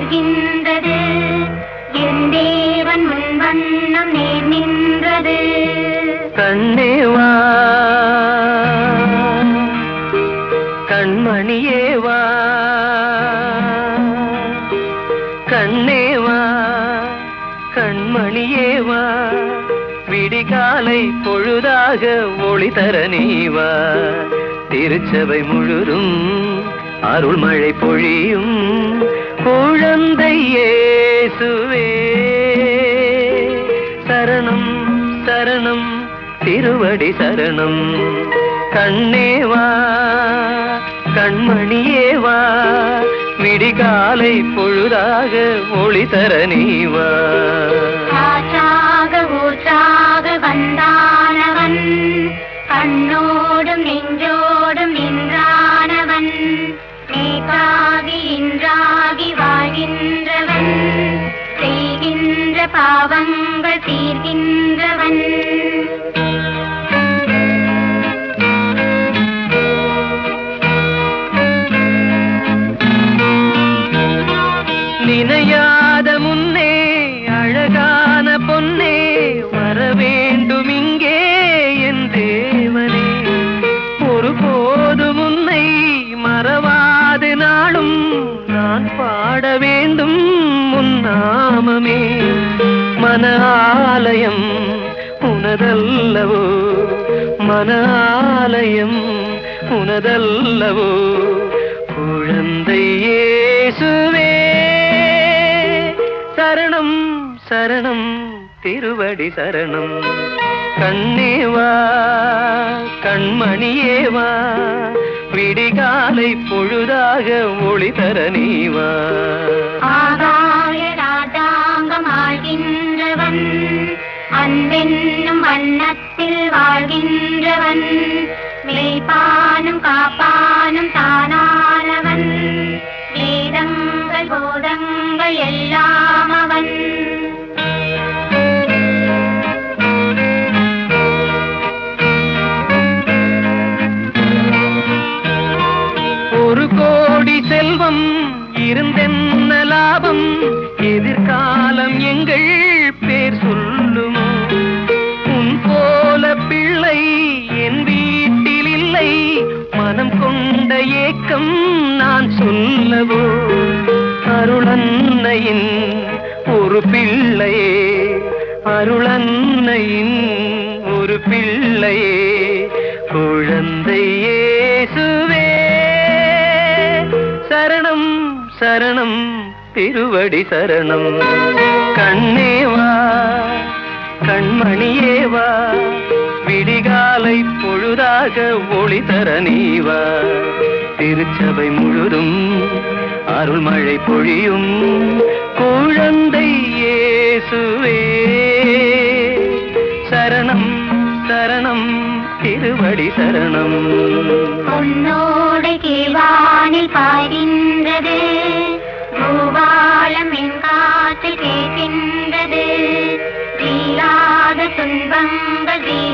வாழ்கின்றது என் தேவன் முன் வண்ணம் நேர் நின்றது கண்ணேவா கண்மணியேவா கண்ணேவா கண்மணியேவா விடிகாலை பொழுதாக ஒளி தர நீவா திருச்சபை முழுதும் அருள்மழை பொழியும் குழந்தை இயேசுவே சரணம் சரணம் திருவடி சரணம் கண்ணேவா கண்மணியேவா விடிகாலை பொழுதாக ஒளி தர நீவா காற்றாக ஊற்றாக வந்தானவன் கண்ணோடும் நெஞ்சோடும் நின்றானவன் நேக்காகி இன்றாகி வாழ்கின்றவன் செய்கின்ற பாவங்கள் தீர்கின்றவன் நினையாத முன்னே அழகான பொன்னே வர வேண்டும் இங்கே என் தேவனே ஒரு போது முன்னை மறவாது நாளும் நான் பாட வேண்டும் உன் நாமமே மன ஆலயம் உனதல்லவோ மன ஆலயம் உனதல்லவோ குழந்தை இயேசுவே சரணம் சரணம் திருவடி சரணம் கண்ணேவா கண்மணியேவா விடிகாலை பொழுதாக ஒளி தர நீவா ஆகாய ராஜாங்கம் ஆழ்கின்றவன் அன்பென்னும் வண்ணத்தில் வாழ்கின்றவன் மேய்ப்பானும் காப்பானும் தானானவன் வேதங்கள் போதங்கள் எல்லாம் அவன் ஒரு கோடி செல்வம் இருந்தென்ன லாபம் எதிர்காலம் எங்கள் பேர் சொல்லுமோ உன் போல பிள்ளை என் வீட்டில் இல்லை மனம் கொண்ட ஏக்கம் நான் சொல்லவோ அருளன்னையின் ஒரு பிள்ளையே அருளன்னையின் ஒரு பிள்ளையே குழந்தை இயேசுவே சரணம் சரணம் திருவடி சரணம் கண்ணேவா கண்மணியேவா விடிகாலை பொழுதாக ஒளி தர நீவா திருச்சபை முழுதும் அருள்மழை பொழியும் குழந்தை இயேசுவே சரணம் சரணம் திருவடி சரணம் பொன்னோடு கீழ்வானில் பாய்கின்றது பூவாளம் என் காற்றில் கேட்கின்றது தீராத துன்பங்கள் தீர